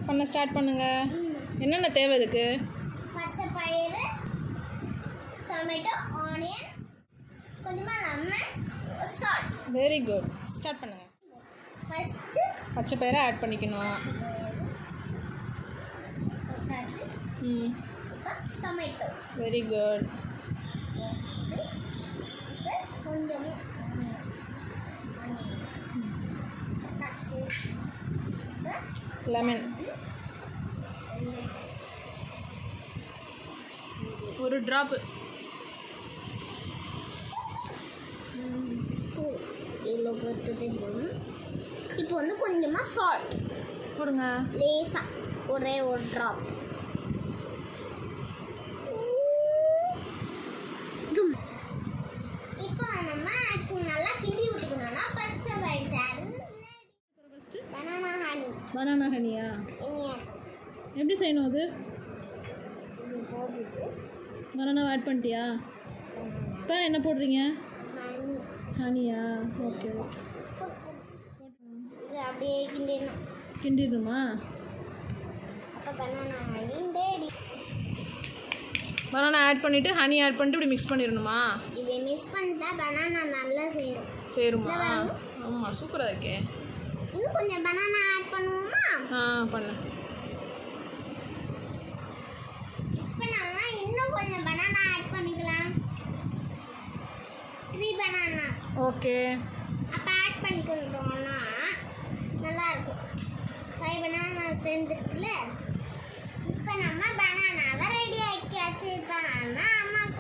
பண்ண ஸ்டார்ட் பண்ணுங்க என்னென்ன தேவை இதுக்கு பச்சை பயிறு டொமேட்டோ ஆனியன் கொஞ்சமாக lemon salt very good start பண்ணுங்க ஃபஸ்ட்டு பச்சை பயிரை ஆட் பண்ணிக்கணும் போட்டாச்சு ம் இப்போ டொமேட்டோ வெரி குட் இப்போ கொஞ்சமும் ஆனியன் ஆனியன் போட்டாச்சு இப்போ லெமன் ஒரு ட்ராப்பு இவ்வளோ போட்டதே போதும் இப்போ வந்து கொஞ்சமாக சால்ட் போடுங்க லேசா ஒரே ஒரு ட்ராப் இப்போ நம்ம அதுக்கு நல்லா கிண்டி விட்டுக்கணும்னா பச்சை பயிர் ஃபஸ்ட்டு பனானா ஹனி பனானா ஹனியா இனியா எப்படி செய்யணும் அது இது போட்டுட்டு பனானா ஆட் பண்ணிட்டியா இப்போ என்ன போடுறீங்க ஹனி ஹனியா ஓகே ஓகே இது அப்படியே கிண்டிடணும் கிண்டிடணுமா அப்போ banana honey ready banana add பண்ணிவிட்டு ஹனி ஆட் பண்ணிட்டு இப்படி மிக்ஸ் பண்ணிடணுமா இதை மிக்ஸ் பண்ணிட்டா பனானா நல்லா சேரும் சேருமா இல்ல, வேணும். ஆமாம் சூப்பராக இருக்கே இன்னும் கொஞ்சம் பனானா ஆட் பண்ணுவோமா ஆ பண்ணு இப்போ நம்ம இன்னும் கொஞ்சம் பனானா ஆட் பண்ணிக்கலாம் த்ரீ பனானாஸ் ஓகே அப்போ ஆட் பண்ணிக்கிட்டோம்னா நல்லா இருக்கும் ஃபைவ் பனானா சேர்ந்துருச்சுல இப்போ நம்ம பனானாவை ரெடி ஆக்கியாச்சு இப்போ அம்மா அம்மா